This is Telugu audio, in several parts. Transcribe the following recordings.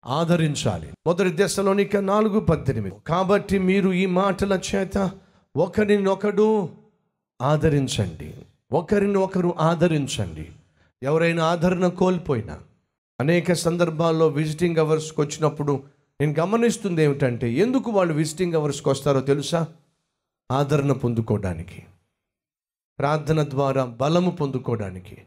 ఆదరించాలి మొదటి దశలోనిక నాలుగు పద్దెనిమిది కాబట్టి మీరు ఈ మాటల చేత ఒకరినొకడు ఆదరించండి ఒకరిని ఒకరు ఆదరించండి ఎవరైనా ఆదరణ కోల్పోయినా అనేక సందర్భాల్లో విజిటింగ్ అవర్స్కి వచ్చినప్పుడు నేను గమనిస్తుంది ఏమిటంటే ఎందుకు వాళ్ళు విజిటింగ్ అవర్స్కి వస్తారో తెలుసా ఆదరణ పొందుకోవడానికి ప్రార్థన ద్వారా బలము పొందుకోవడానికి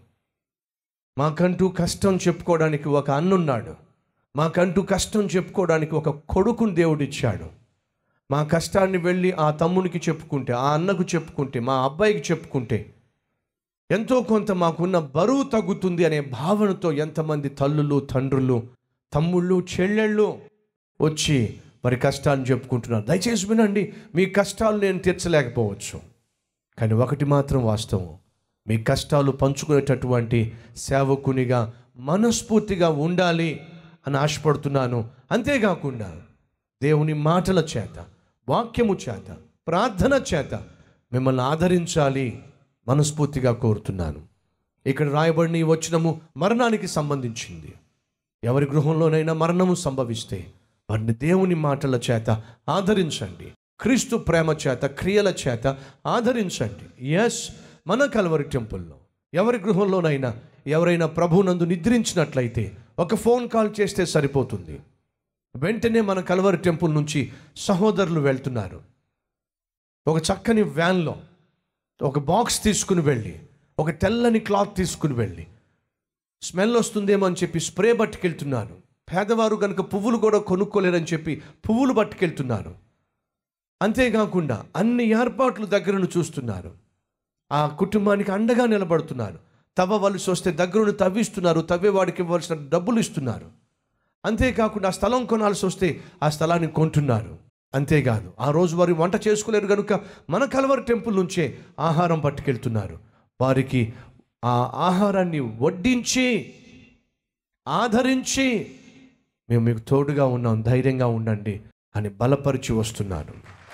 మాకంటూ కష్టం చెప్పుకోవడానికి ఒక అన్నున్నాడు మాకంటూ కష్టం చెప్పుకోవడానికి ఒక కొడుకుని దేవుడిచ్చాడు మా కష్టాన్ని వెళ్ళి ఆ తమ్మునికి చెప్పుకుంటే ఆ అన్నకు చెప్పుకుంటే మా అబ్బాయికి చెప్పుకుంటే ఎంతో కొంత మాకున్న బరువు తగ్గుతుంది అనే భావనతో ఎంతమంది తల్లులు తండ్రులు తమ్ముళ్ళు చెల్లెళ్ళు వచ్చి వారి కష్టాన్ని చెప్పుకుంటున్నారు దయచేసి వినండి మీ కష్టాలు నేను తీర్చలేకపోవచ్చు కానీ ఒకటి మాత్రం వాస్తవం మీ కష్టాలు పంచుకునేటటువంటి సేవకునిగా మనస్ఫూర్తిగా ఉండాలి అని ఆశపడుతున్నాను అంతేకాకుండా దేవుని మాటల చేత వాక్యము చేత ప్రార్థన చేత మిమ్మల్ని ఆదరించాలి మనస్ఫూర్తిగా కోరుతున్నాను ఇక్కడ రాయబడిన ఈ వచనము మరణానికి సంబంధించింది ఎవరి గృహంలోనైనా మరణము సంభవిస్తే వారిని దేవుని మాటల చేత ఆదరించండి క్రీస్తు ప్రేమ చేత క్రియల చేత ఆదరించండి ఎస్ మన కలవరి టెంపుల్లో ఎవరి గృహంలోనైనా ఎవరైనా ప్రభునందు నిద్రించినట్లయితే ఒక ఫోన్ కాల్ చేస్తే సరిపోతుంది వెంటనే మన కలవరి టెంపుల్ నుంచి సహోదరులు వెళ్తున్నారు ఒక చక్కని వ్యాన్లో ఒక బాక్స్ తీసుకుని వెళ్ళి ఒక తెల్లని క్లాత్ తీసుకుని వెళ్ళి స్మెల్ వస్తుందేమో అని చెప్పి స్ప్రే పట్టుకెళ్తున్నారు పేదవారు కనుక పువ్వులు కూడా కొనుక్కోలేరని చెప్పి పువ్వులు పట్టుకెళ్తున్నారు అంతేకాకుండా అన్ని ఏర్పాట్లు దగ్గరను చూస్తున్నారు ఆ కుటుంబానికి అండగా నిలబడుతున్నారు తవ్వవలసి వస్తే దగ్గరును తవ్విస్తున్నారు తవ్వేవాడికి ఇవ్వాల్సిన డబ్బులు ఇస్తున్నారు అంతేకాకుండా ఆ స్థలం కొనాల్సి వస్తే ఆ స్థలాన్ని కొంటున్నారు అంతేకాదు ఆ రోజు వారు వంట చేసుకోలేరు కనుక మన కలవరి టెంపుల్ నుంచే ఆహారం పట్టుకెళ్తున్నారు వారికి ఆ ఆహారాన్ని వడ్డించి ఆదరించి మేము మీకు తోడుగా ఉన్నాం ధైర్యంగా ఉండండి అని బలపరిచి వస్తున్నాను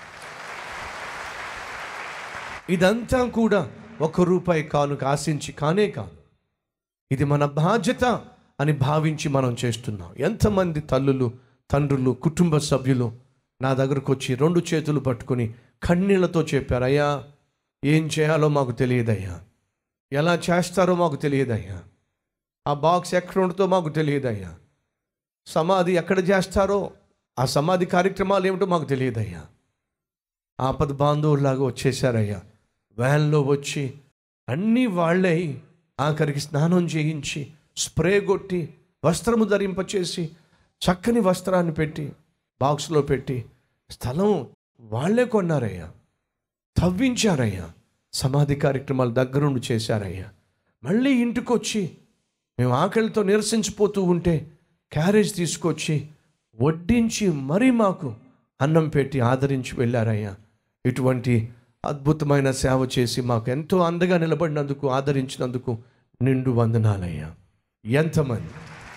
ఇదంతా కూడా ఒక రూపాయి కానుక ఆశించి కానే కాదు ఇది మన బాధ్యత అని భావించి మనం చేస్తున్నాం ఎంతమంది తల్లులు తండ్రులు కుటుంబ సభ్యులు నా దగ్గరకు వచ్చి రెండు చేతులు పట్టుకొని కన్నీళ్లతో చెప్పారు అయ్యా ఏం చేయాలో మాకు తెలియదయ్యా ఎలా చేస్తారో మాకు తెలియదయ్యా ఆ బాక్స్ ఎక్కడ ఉంటుందో మాకు తెలియదయ్యా సమాధి ఎక్కడ చేస్తారో ఆ సమాధి కార్యక్రమాలు ఏమిటో మాకు తెలియదయ్యా ఆపద బాంధవులాగా వచ్చేసారయ్యా వ్యాన్లో వచ్చి అన్నీ వాళ్ళే ఆఖరికి స్నానం చేయించి స్ప్రే కొట్టి వస్త్రము ధరింపచేసి చక్కని వస్త్రాన్ని పెట్టి బాక్స్లో పెట్టి స్థలం వాళ్ళే కొన్నారయ్యా తవ్వించారయ్యా సమాధి కార్యక్రమాలు దగ్గరుండి చేశారయ్యా మళ్ళీ ఇంటికి వచ్చి మేము ఆకలితో నిరసించిపోతూ ఉంటే క్యారేజ్ తీసుకొచ్చి వడ్డించి మరీ మాకు అన్నం పెట్టి ఆదరించి వెళ్ళారయ్యా ఇటువంటి అద్భుతమైన సేవ చేసి మాకు ఎంతో అండగా నిలబడినందుకు ఆదరించినందుకు నిండు వందనాలయ్యా ఎంతమంది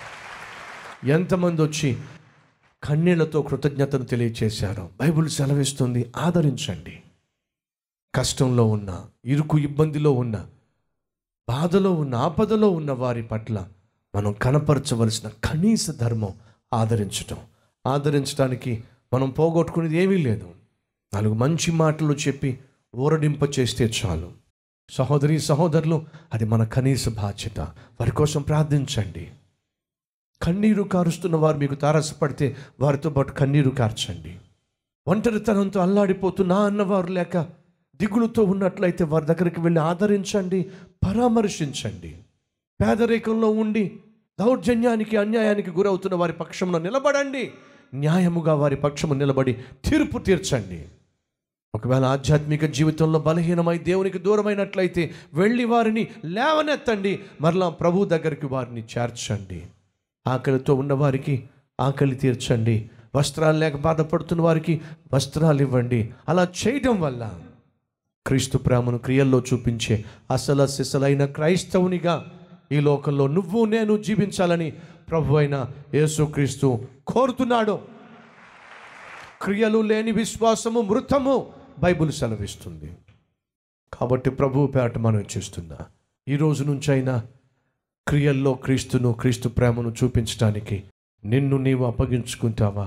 ఎంతమంది వచ్చి కన్నీళ్లతో కృతజ్ఞతను తెలియచేశారో బైబిల్ సెలవిస్తుంది ఆదరించండి కష్టంలో ఉన్న ఇరుకు ఇబ్బందిలో ఉన్న బాధలో ఉన్న ఆపదలో ఉన్న వారి పట్ల మనం కనపరచవలసిన కనీస ధర్మం ఆదరించటం ఆదరించడానికి మనం పోగొట్టుకునేది ఏమీ లేదు నాలుగు మంచి మాటలు చెప్పి ఊరడింప చేస్తే చాలు సహోదరి సహోదరులు అది మన కనీస బాధ్యత వారి కోసం ప్రార్థించండి కన్నీరు కారుస్తున్న వారు మీకు తారసపడితే వారితో పాటు కన్నీరు కార్చండి ఒంటరితనంతో అల్లాడిపోతున్నా అన్నవారు లేక దిగులుతో ఉన్నట్లయితే వారి దగ్గరికి వెళ్ళి ఆదరించండి పరామర్శించండి పేదరికంలో ఉండి దౌర్జన్యానికి అన్యాయానికి గురవుతున్న వారి పక్షంలో నిలబడండి న్యాయముగా వారి పక్షము నిలబడి తీర్పు తీర్చండి ఒకవేళ ఆధ్యాత్మిక జీవితంలో బలహీనమై దేవునికి దూరమైనట్లయితే వెళ్ళి వారిని లేవనెత్తండి మరలా ప్రభు దగ్గరికి వారిని చేర్చండి ఆకలితో ఉన్నవారికి ఆకలి తీర్చండి వస్త్రాలు లేక బాధపడుతున్న వారికి వస్త్రాలు ఇవ్వండి అలా చేయడం వల్ల క్రీస్తు ప్రేమను క్రియల్లో చూపించే అసల సిసలైన క్రైస్తవునిగా ఈ లోకంలో నువ్వు నేను జీవించాలని ప్రభు అయిన యేసుక్రీస్తు కోరుతున్నాడు క్రియలు లేని విశ్వాసము మృతము బైబిల్ సెలవిస్తుంది కాబట్టి ప్రభు పేట మనం చేస్తున్నా ఈ రోజు నుంచైనా క్రియల్లో క్రీస్తును క్రీస్తు ప్రేమను చూపించడానికి నిన్ను నీవు అప్పగించుకుంటావా